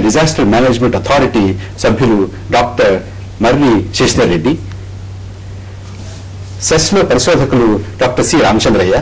Disaster management authority సభ్యులు doctor Marri Sasidhar Reddy సెస్లో పరిశోధకులు doctor C Ramachandraiah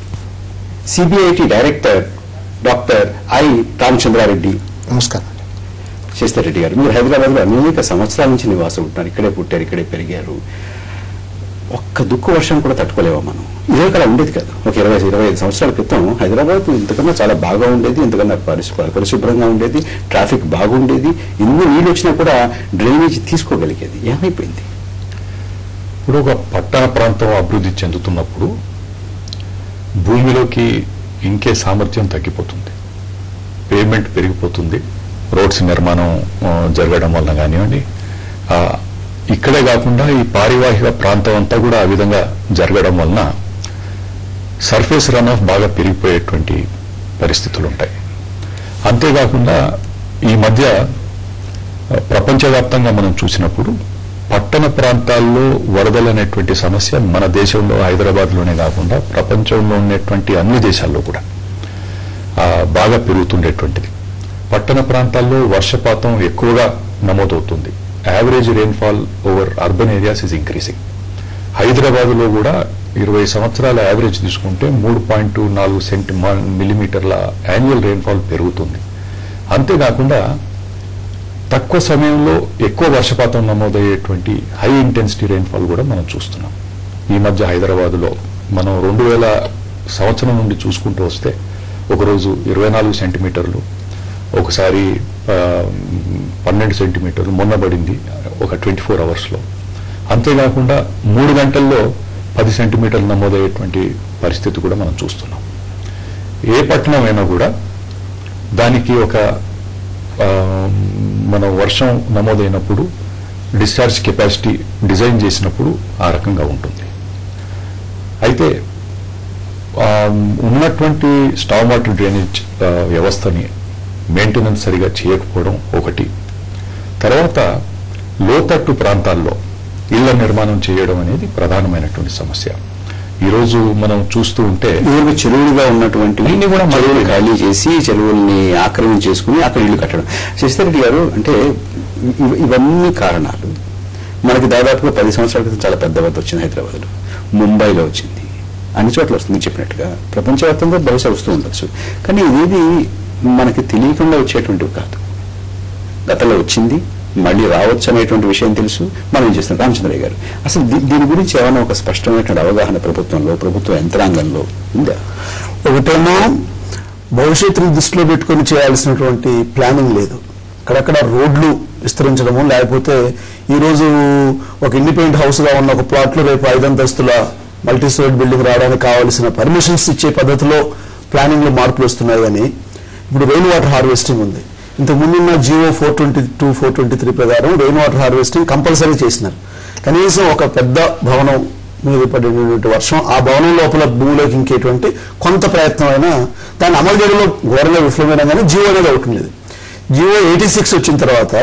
CBIT director doctor I Ramachandra Reddy నమస్కారం శశిధర్ రెడ్డి గారు మీరు హైదరాబాద్లో అనేక సంవత్సరాల నుంచి నివాసం ఉంటున్నారు ఇక్కడే పుట్టారు ఇక్కడే పెరిగారు ఒక్క దుక్కు వర్షం కూడా తట్టుకోలేవా మనం ఇదే కలా ఉండేది కాదు ఒక ఇరవై ఇరవై ఐదు సంవత్సరాల క్రితం హైదరాబాద్ ఇంతకన్నా చాలా బాగా ఉండేది ఇంతకన్నా పరిశు పరిశుభ్రంగా ఉండేది ట్రాఫిక్ బాగుండేది ఎన్నో నీళ్ళు వచ్చినా కూడా డ్రైనేజ్ తీసుకోగలిగేది ఏమైపోయింది ఇప్పుడు ఒక పట్టణ ప్రాంతం అభివృద్ధి చెందుతున్నప్పుడు భూమిలోకి ఇంకే సామర్థ్యం తగ్గిపోతుంది పేమెంట్ పెరిగిపోతుంది రోడ్స్ నిర్మాణం ఆ, జరగడం వలన కానివ్వండి ఆ, ఇక్కడే కాకుండా ఈ పారివాహిక ప్రాంతం అంతా కూడా ఆ విధంగా జరగడం వలన సర్ఫేస్ రన్ ఆఫ్ బాగా పెరిగిపోయేటువంటి పరిస్థితులు ఉంటాయి అంతేకాకుండా ఈ మధ్య ఆ, ప్రపంచవ్యాప్తంగా మనం చూసినప్పుడు పట్టణ ప్రాంతాల్లో వరదలు అనేటువంటి సమస్య మన దేశంలో హైదరాబాద్లోనే కాకుండా ప్రపంచంలో ఉన్నటువంటి అన్ని దేశాల్లో కూడా ఆ, బాగా పెరుగుతుండేటువంటిది పట్టణ ప్రాంతాల్లో వర్షపాతం ఎక్కువగా నమోదవుతుంది average rainfall over urban areas is increasing హైదరాబాద్లో కూడా ఇరవై సంవత్సరాల యావరేజ్ తీసుకుంటే మూడు పాయింట్ నాలుగు సెంటి మిల్లీమీటర్ల యాన్యువల్ రెయిన్ఫాల్ పెరుగుతుంది అంతేకాకుండా తక్కువ సమయంలో ఎక్కువ వర్షపాతం నమోదయ్యేటువంటి హై ఇంటెన్సిటీ రెయిన్ఫాల్ కూడా మనం చూస్తున్నాం ఈ మధ్య హైదరాబాద్లో మనం రెండు వేల సంవత్సరం నుండి చూసుకుంటూ వస్తే ఒకరోజు ఇరవై నాలుగు సెంటీమీటర్లు ఒకసారి ఆ, పన్నెండు సెంటీమీటర్లు మొన్న పడింది ఒక ట్వంటీ ఫోర్ అవర్స్లో అంతేకాకుండా మూడు గంటల్లో పది సెంటీమీటర్లు నమోదయ్యేటువంటి పరిస్థితి కూడా మనం చూస్తున్నాం ఏ పట్టణం అయినా కూడా దానికి ఒక ఆ, మన వర్షం నమోదైనప్పుడు డిశ్చార్జ్ కెపాసిటీ డిజైన్ చేసినప్పుడు ఆ రకంగా ఉంటుంది అయితే ఆ, ఉన్నటువంటి స్టావ్ వాటర్ డ్రైనేజ్ ఆ, వ్యవస్థని మెయింటెనెన్స్ సరిగా చేయకపోవడం ఒకటి తర్వాత లోతట్టు ప్రాంతాల్లో ఇళ్ల నిర్మాణం చేయడం అనేది ప్రధానమైనటువంటి సమస్య ఈరోజు మనం చూస్తూ ఉంటే ఊరికి చెరువులుగా ఉన్నటువంటి ఇన్ని కూడా మళ్ళీ- చెరువులు ఖాళీ చేసి చెరువుల్ని ఆక్రమణ చేసుకుని అక్కడ ఇల్లు కట్టడం శశిధర్ రెడ్డి గారు అంటే ఇవ- ఇవన్నీ కారణాలు మనకి దాదాపుగా పది సంవత్సరాల క్రితం చాలా పెద్ద వద్ద వచ్చింది హైదరాబాద్లో ముంబైలో వచ్చింది అన్ని చోట్ల వస్తుంది మీరు చెప్పినట్టుగా ప్రపంచవ్యాప్తంగా బహుశా వస్తూ ఉండొచ్చు కానీ ఇదేది మనకి తెలియకుండా వచ్చేటువంటివి కాదు గతంలో వచ్చింది మళ్ళీ రావచ్చు అనేటువంటి విషయం తెలుసు మనం ఏం చేస్తున్నాం రామచంద్రయ్య గారు అసలు దీ- దీని గురించి ఏమైనా ఒక స్పష్టమైనటువంటి అవగాహన ప్రభుత్వంలో ప్రభుత్వ యంత్రాంగంలో ఉందా ఒకటేమో భవిష్యత్తును దృష్టిలో పెట్టుకొని చేయాల్సినటువంటి ప్లానింగ్ లేదు అక్కడక్కడ రోడ్లు విస్తరించడము లేకపోతే ఈ రోజు ఒక ఇండిపెండెంట్ హౌస్ గా ఉన్న ఒక ప్లాట్ లో రేపు ఐదంతస్తుల మల్టీ స్టోరీ బిల్డింగ్ రావడానికి కావాల్సిన పర్మిషన్స్ ఇచ్చే పద్ధతిలో ప్లానింగ్ లో మార్పులు వస్తున్నాయి కానీ ఇప్పుడు రెయిన్ వాటర్ హార్వెస్టింగ్ ఉంది ఇంతకు ముందున్న GO four twenty two four twenty three ప్రకారం రెయిన్ వాటర్ హార్వెస్టింగ్ కంపల్సరీ చేసినారు కనీసం ఒక పెద్ద భవనం మీద పడినటువంటి వర్షం ఆ భవనం లోపల భూమిలోకి ఇంకేటువంటి కొంత ప్రయత్నం అయినా దాన్ని అమలు చేయడంలో ఘోరంగా విఫలమైన కానీ జియో అనేది ఒకటి లేదు జియో ఎయిటీ సిక్స్ వచ్చిన తర్వాత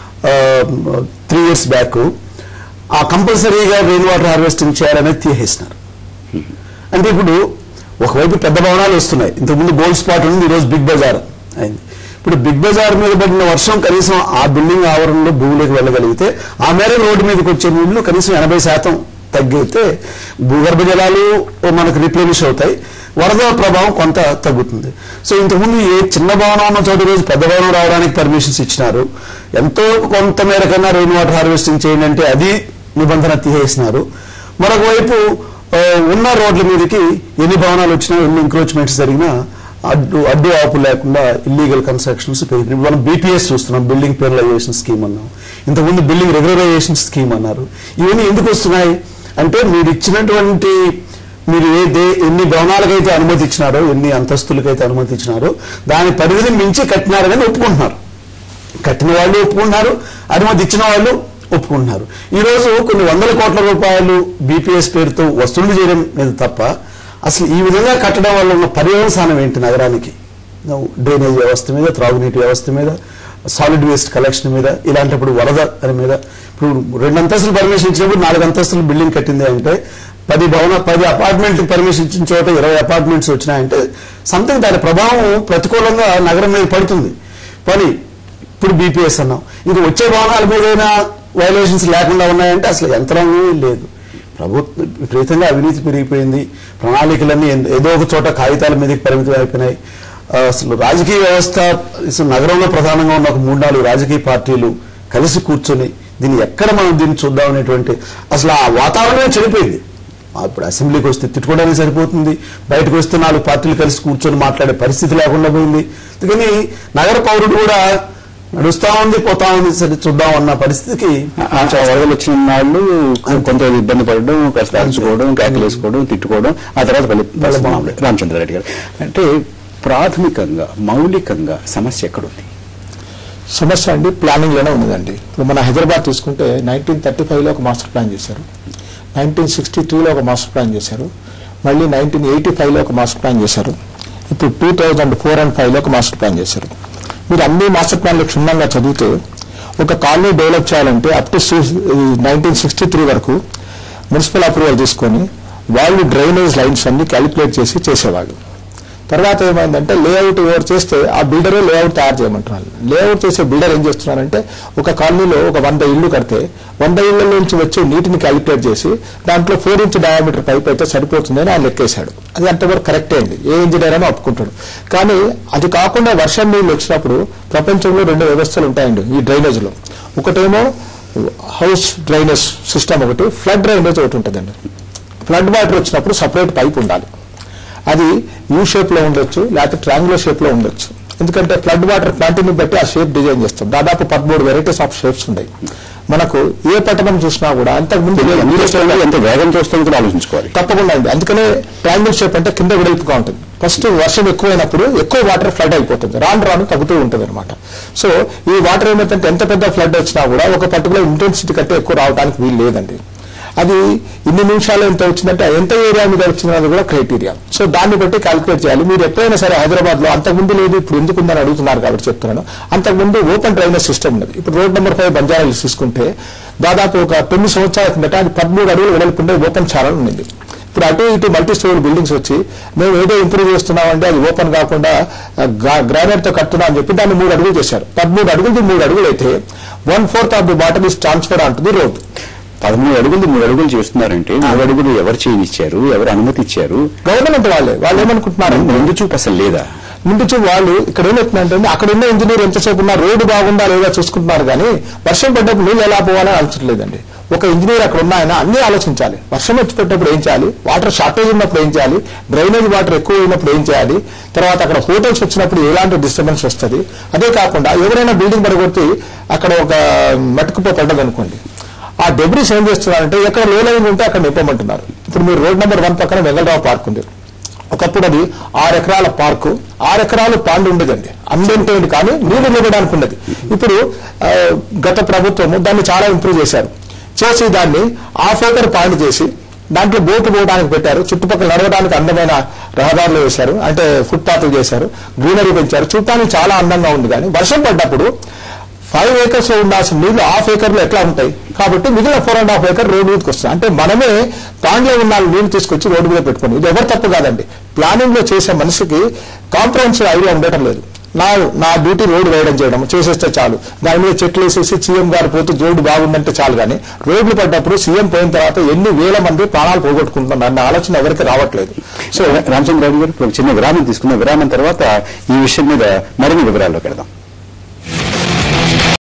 త్రీ ఇయర్స్ బ్యాక్ ఆ కంపల్సరీగా రెయిన్ వాటర్ హార్వెస్టింగ్ చేయాలనేది తీసేసినారు అంటే ఇప్పుడు ఒకవైపు పెద్ద భవనాలు వస్తున్నాయి ఇంతకుముందు గోల్డ్ స్పాట్ ఉంది ఈరోజు బిగ్ బజార్ అయింది ఇప్పుడు బిగ్ బజార్ మీద పడిన వర్షం కనీసం ఆ బిల్డింగ్ ఆవరణలో భూమిలోకి వెళ్ళగలిగితే ఆ మేర రోడ్డు మీదకి వచ్చే నీళ్లు కనీసం ఎనభై శాతం తగ్గితే భూగర్భ జలాలు మనకు రిప్లేనిష్ అవుతాయి వరద ప్రభావం కొంత తగ్గుతుంది సో ఇంతకుముందు ఏ చిన్న భవనం ఉన్న చోట రోజు పెద్ద భవనం రావడానికి పర్మిషన్స్ ఇచ్చినారు ఎంతో కొంత మేరకన్నా రెయిన్ వాటర్ హార్వెస్టింగ్ చేయండి అంటే అది నిబంధన తీసేసినారు మరొక వైపు ఆ, ఉన్న రోడ్ల మీదకి ఎన్ని భవనాలు వచ్చినా ఎన్ని ఎంక్రోచ్మెంట్స్ జరిగినా అడ్డు అడ్డు ఆపు లేకుండా ఇల్లీగల్ కన్స్ట్రక్షన్స్ పెరిగినాయి ఇప్పుడు మనం బీపీఎస్ చూస్తున్నాం బిల్డింగ్ పెరలైజేషన్ స్కీమ్ అన్నాం ఇంతకుముందు బిల్డింగ్ రెగ్యులరైజేషన్ స్కీమ్ అన్నారు ఇవన్నీ ఎందుకు వస్తున్నాయి అంటే మీరు ఇచ్చినటువంటి మీరు ఏ దే ఎన్ని భవనాలకైతే అనుమతి ఇచ్చినారో ఎన్ని అంతస్తులకైతే అనుమతి ఇచ్చినారో దాని పరిధిని మించి కట్టినారని ఒప్పుకుంటున్నారు కట్టిన వాళ్ళు ఒప్పుకుంటున్నారు అనుమతి ఇచ్చిన వాళ్ళు ఒప్పుకుంటున్నారు ఈ రోజు కొన్ని వందల కోట్ల రూపాయలు బీపీఎస్ పేరుతో వసూలు చేయడం మీద తప్ప అసలు ఈ విధంగా కట్టడం వల్ల ఉన్న పర్యవసానం ఏంటి నగరానికి డ్రైనేజ్ వ్యవస్థ మీద త్రాగునీటి వ్యవస్థ మీద సాలిడ్ వేస్ట్ కలెక్షన్ మీద ఇలాంటప్పుడు వరద దాని మీద ఇప్పుడు రెండు అంతస్తులు పర్మిషన్ ఇచ్చినప్పుడు నాలుగు అంతస్తులు బిల్డింగ్ కట్టింది అంటే పది భవన పది అపార్ట్మెంట్ పర్మిషన్ ఇచ్చిన చోట ఇరవై అపార్ట్మెంట్స్ వచ్చినాయంటే సంథింగ్ దాని ప్రభావం ప్రతికూలంగా నగరం మీద పడుతుంది కానీ ఇప్పుడు బీపీఎస్ అన్నాం ఇది వచ్చే వాహనాల మీదైనా వైలేషన్స్ లేకుండా ఉన్నాయంటే అసలు యంత్రాంగమే లేదు ప్రభుత్వం విపరీతంగా అవినీతి పెరిగిపోయింది ప్రణాళికలన్నీ ఎన్- ఏదో ఒక చోట కాగితాల మీదకి పరిమితం అయిపోయినాయి ఆ, అసలు రాజకీయ వ్యవస్థ అసలు నగరంలో ప్రధానంగా ఉన్న ఒక మూడు నాలుగు రాజకీయ పార్టీలు కలిసి కూర్చొని దీన్ని ఎక్కడ మనం దీన్ని చూద్దాం అనేటువంటి అసలు ఆ వాతావరణమే చెడిపోయింది ఆ, ఇప్పుడు అసెంబ్లీకి వస్తే తిట్టుకోవడానికి సరిపోతుంది బయటకు వస్తే నాలుగు పార్టీలు కలిసి కూర్చొని మాట్లాడే పరిస్థితి లేకుండా పోయింది అందుకని నగర పౌరుడు కూడా నడుస్తా ఉంది పోతా ఉంది సరే చూద్దాం అన్న పరిస్థితికి ఆ- ఆ వరదలు వచ్చిన వాళ్ళు కొంత ఇబ్బంది పడడం కాస్త అరుచుకోవడం కేకలేసుకోవడం తిట్టుకోవడం ఆ తర్వాత మళ్ళీ పరిస్థితి మామూలే. రామచంద్రారెడ్డి గారు అంటే ప్రాథమికంగా మౌలికంగా సమస్య ఎక్కడుంది సమస్య అండి ప్లానింగ్ లోనే ఉన్నదండి ఇప్పుడు మన హైదరాబాద్ తీసుకుంటే నైన్టీన్ థర్టీ ఫైవ్లో ఒక మాస్టర్ ప్లాన్ చేశారు నైన్టీన్ సిక్స్టీ త్రీలో ఒక మాస్టర్ ప్లాన్ చేశారు మళ్ళీ నైన్టీన్ ఎయిటీ ఫైవ్లో ఒక మాస్టర్ ప్లాన్ చేశారు ఇప్పుడు టూ థౌజండ్ ఫోర్ అండ్ ఫైవ్లో ఒక మాస్టర్ ప్లాన్ చేశారు మీరు అన్ని మాస్టర్ ప్లాన్లు క్షుణ్ణంగా చదివితే ఒక కాలనీ డెవలప్ చేయాలంటే up to nineteen sixty three వరకు మున్సిపల్ అప్రూవల్ తీసుకొని వాళ్ళు డ్రైనేజ్ లైన్స్ అన్ని క్యాలిక్యులేట్ చేసి చేసేవాళ్ళు తర్వాత ఏమైందంటే లేఅవుట్ ఎవరు చేస్తే ఆ బిల్డరే లేఅవుట్ తయారు చేయమంటున్నారు లేఅవుట్ చేసే బిల్డర్ ఏం చేస్తున్నారంటే ఒక కాలనీలో ఒక వంద ఇల్లు కడితే వంద ఇళ్ల నుంచి వచ్చే నీటిని క్యాలిక్యులేట్ చేసి దాంట్లో ఫోర్ ఇంచ్ డయామీటర్ పైప్ అయితే సరిపోతుందని ఆయన లెక్కేశాడు అది అంతవరకు కరెక్టే అండి ఏ ఇంజనీర్ అయినా ఒప్పుకుంటాడు కానీ అది కాకుండా వర్షం నీళ్ళు వచ్చినప్పుడు ప్రపంచంలో రెండు వ్యవస్థలు ఉంటాయండి ఈ డ్రైనేజ్లో ఒకటేమో హౌస్ డ్రైనేజ్ సిస్టమ్ ఒకటి ఫ్లడ్ డ్రైనేజ్ ఒకటి ఉంటుందండి ఫ్లడ్ వాటర్ వచ్చినప్పుడు సపరేట్ పైప్ ఉండాలి అది యూ షేప్ లో ఉండొచ్చు లేకపోతే ట్రాంగులర్ షేప్ లో ఉండొచ్చు ఎందుకంటే ఫ్లడ్ వాటర్ క్వాంటిటీని బట్టి ఆ షేప్ డిజైన్ చేస్తాం దాదాపు పదమూడు వెరైటీస్ ఆఫ్ షేప్స్ ఉన్నాయి మనకు ఏ పట్టణం చూసినా కూడా అంతకు ముందు ఎంత వస్తుందో, ఎంత వేగంతో వస్తుందో కూడా ఆలోచించుకోవాలి తప్పకుండా అండి అందుకనే ట్రయాంగిల్ షేప్ అంటే కింద వెడల్పుగా ఉంటుంది ఫస్ట్ వర్షం ఎక్కువైనప్పుడు ఎక్కువ వాటర్ ఫ్లడ్ అయిపోతుంది రాను రాను తగ్గుతూ ఉంటుంది అనమాట సో ఈ వాటర్ ఏమైతే ఎంత పెద్ద ఫ్లడ్ వచ్చినా కూడా ఒక పర్టికులర్ ఇంటెన్సిటీ కంటే ఎక్కువ రావడానికి వీలు లేదండి అది ఇన్ని నిమిషాలు ఎంత వచ్చిందంటే ఎంత ఏరియా మీద వచ్చిందన్నది కూడా క్రైటీరియా సో దాన్ని బట్టి క్యాలిక్యులేట్ చేయాలి మీరు ఎప్పుడైనా సరే హైదరాబాద్ లో అంతకుముందు లేదు ఇప్పుడు ఎందుకు ఉందని అడుగుతున్నారు కాబట్టి చెప్తున్నాను అంతకుముందు ఓపెన్ డ్రైనేజ్ సిస్టమ్ ఉన్నది ఇప్పుడు road number five Banjara Hills తీసుకుంటే దాదాపు ఒక తొమ్మిది సంవత్సరాల కిందట అది పదమూడు అడుగులు వెడల్పుండే ఓపెన్ ఛానల్ ఉంది ఇప్పుడు అటు ఇటు మల్టీ స్టోరీ బిల్డింగ్స్ వచ్చి మేము ఏదో ఇంప్రూవ్ చేస్తున్నామంటే అది ఓపెన్ కాకుండా గ్రానైట్ తో కడుతున్నాం అని చెప్పి దాన్ని మూడు అడుగులు చేశారు పదమూడు అడుగులు మూడు అడుగులు అయితే one fourth of the bottom is transfer అంటుంది రోడ్ పదమూడు అడుగులు మూడు అడుగులు చేస్తున్నారంటే మూడు అడుగులు ఎవరు చేయనిచ్చారు ఎవరు అనుమతి ఇచ్చారు గవర్నమెంట్ వాళ్ళే వాళ్ళు ఏమనుకుంటున్నారంటే ముందు చూపు అసలు లేదా ముందు చూ వాళ్ళు ఇక్కడ ఏమవుతుందంటే అక్కడ ఉన్న ఇంజనీర్ ఎంతసేపు ఉన్నా రోడ్డు బాగుందా లేదా చూసుకుంటున్నారు కానీ వర్షం పడ్డప్పుడు నీళ్ళు ఎలా పోవాలని ఆలోచించలేదండి ఒక ఇంజనీర్ అక్కడ ఉన్న ఆయన అన్ని ఆలోచించాలి వర్షం వచ్చి పెట్టినప్పుడు ఏం చేయాలి వాటర్ షార్టేజ్ ఉన్నప్పుడు ఏం చేయాలి డ్రైనేజ్ వాటర్ ఎక్కువ అయినప్పుడు ఏం చేయాలి తర్వాత అక్కడ హోటల్స్ వచ్చినప్పుడు ఎలాంటి డిస్టర్బెన్స్ వస్తుంది అదే కాకుండా ఎవరైనా బిల్డింగ్ పడగొట్టి అక్కడ ఒక మటుకుపో పడ్డదనుకోండి ఆ డెబ్రిస్ ఏం చేస్తున్నారంటే ఎక్కడ లో లైన్ ఉంటే అక్కడ నింపమంటున్నారు ఇప్పుడు మీరు రోడ్ నెంబర్ వన్ పక్కన వెంగళరావు పార్క్ ఉంది ఒకప్పుడు అది ఆరు ఎకరాల పార్కు ఆరు ఎకరాలు పాండు ఉండేదండి అన్మెంటైన్డ్ కానీ నీళ్లు నిలవడానికి ఉన్నది ఇప్పుడు ఆ, గత ప్రభుత్వము దాన్ని చాలా ఇంప్రూవ్ చేశారు చేసి దాన్ని హాఫ్ ఏకర్ పాండ్ చేసి దాంట్లో బోటు పోవడానికి పెట్టారు చుట్టుపక్కల నడవడానికి అందమైన రహదారులు వేశారు అంటే ఫుట్పాత్లు చేశారు గ్రీనరీ పెంచారు చూడటానికి చాలా అందంగా ఉంది కానీ వర్షం పడ్డప్పుడు ఫైవ్ ఏకర్స్ లో ఉండాల్సిన నీళ్లు హాఫ్ ఏకర్ లో ఎట్లా ఉంటాయి కాబట్టి మిగిలిన four and half acre road మీదకి వస్తుంది అంటే మనమే పాండ్లో ఉన్న నీళ్లు తీసుకొచ్చి రోడ్డు మీద పెట్టుకుని ఇది ఎవరు తప్పు కాదండి ప్లానింగ్ లో చేసే మనిషికి కాంప్రహెన్సివ్ ఐడియా ఉండటం లేదు నా నా డ్యూటీ రోడ్డు వేయడం చేయడం చేసేస్తే చాలు దాని మీద చెట్లు వేసేసి సీఎం గారు పోతే రోడ్డు బాగుందంటే చాలు కానీ రోడ్లు పడ్డప్పుడు సీఎం పోయిన తర్వాత ఎన్ని వేల మంది ప్రాణాలు పోగొట్టుకుంటున్నారు అన్న ఆలోచన ఎవరికి రావట్లేదు సో రామచంద్రరావు గారు ఇప్పుడు ఒక చిన్న విరామం తీసుకున్న విరామం తర్వాత ఈ విషయం మీద మరిన్ని వివరాల్లోకి వెళదాం